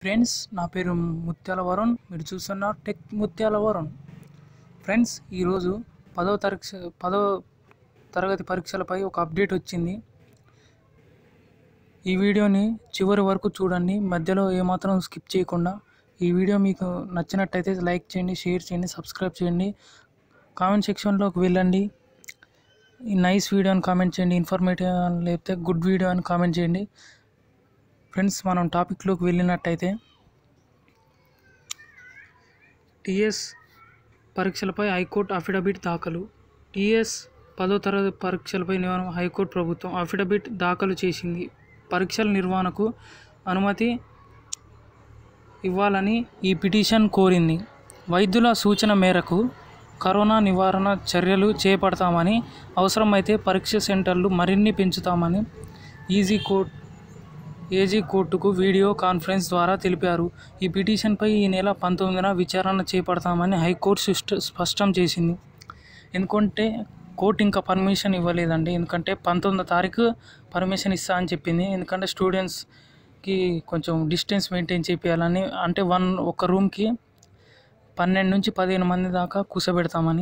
friends నా పేరు ముత్యాల వరుణ్ మీరు చూస్తున్న టెక్ ముత్యాల వరుణ్ ఫ్రెండ్స్ ఈరోజు పదో తరగతి పదో తరగతి పరీక్షలపై ఒక అప్డేట్ వచ్చింది ఈ వీడియోని చివరి వరకు చూడండి మధ్యలో ఏమాత్రం స్కిప్ చేయకుండా ఈ వీడియో మీకు నచ్చినట్టయితే లైక్ చేయండి షేర్ చేయండి సబ్స్క్రైబ్ చేయండి కామెంట్ సెక్షన్లోకి వెళ్ళండి ఈ నైస్ వీడియో అని కామెంట్ చేయండి ఇన్ఫర్మేటివ్ అని లేకపోతే గుడ్ వీడియో అని కామెంట్ చేయండి ఫ్రెండ్స్ మనం టాపిక్లోకి వెళ్ళినట్టయితే టిఎస్ పరీక్షలపై హైకోర్టు అఫిడవిట్ దాఖలు టిఎస్ పదో తరగతి పరీక్షలపై నివారణ హైకోర్టు ప్రభుత్వం అఫిడవిట్ దాఖలు చేసింది పరీక్షల నిర్వహణకు అనుమతి ఇవ్వాలని ఈ పిటిషన్ కోరింది వైద్యుల సూచన మేరకు కరోనా నివారణ చర్యలు చేపడతామని అవసరమైతే పరీక్ష సెంటర్లు మరిన్ని పెంచుతామని ఈజీ కోర్ట్ ఏజీ కోర్టుకు వీడియో కాన్ఫరెన్స్ ద్వారా తెలిపారు ఈ పిటిషన్పై ఈ నెల పంతొమ్మిదిన విచారణ చేపడతామని హైకోర్టు సుష్ట- స్పష్టం చేసింది ఎందుకంటే కోర్టు ఇంకా పర్మిషన్ ఇవ్వలేదండి ఎందుకంటే పంతొమ్మిదో తారీఖు పర్మిషన్ ఇస్తా అని చెప్పింది ఎందుకంటే స్టూడెంట్స్కి కొంచెం డిస్టెన్స్ మెయింటైన్ చేయాలని అంటే వన్ ఒక రూమ్కి పన్నెండు నుంచి పదిహేను మంది దాకా కూర్చోబెడతామని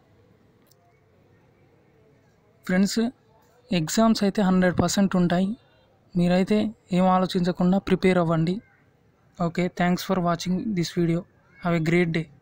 ఫ్రెండ్స్ ఎగ్జామ్స్ అయితే హండ్రెడ్ పర్సెంట్ ఉంటాయి మీరైతే ఏం ఆలోచించకుండా ప్రిపేర్ అవ్వండి okay thanks for watching this video have a great day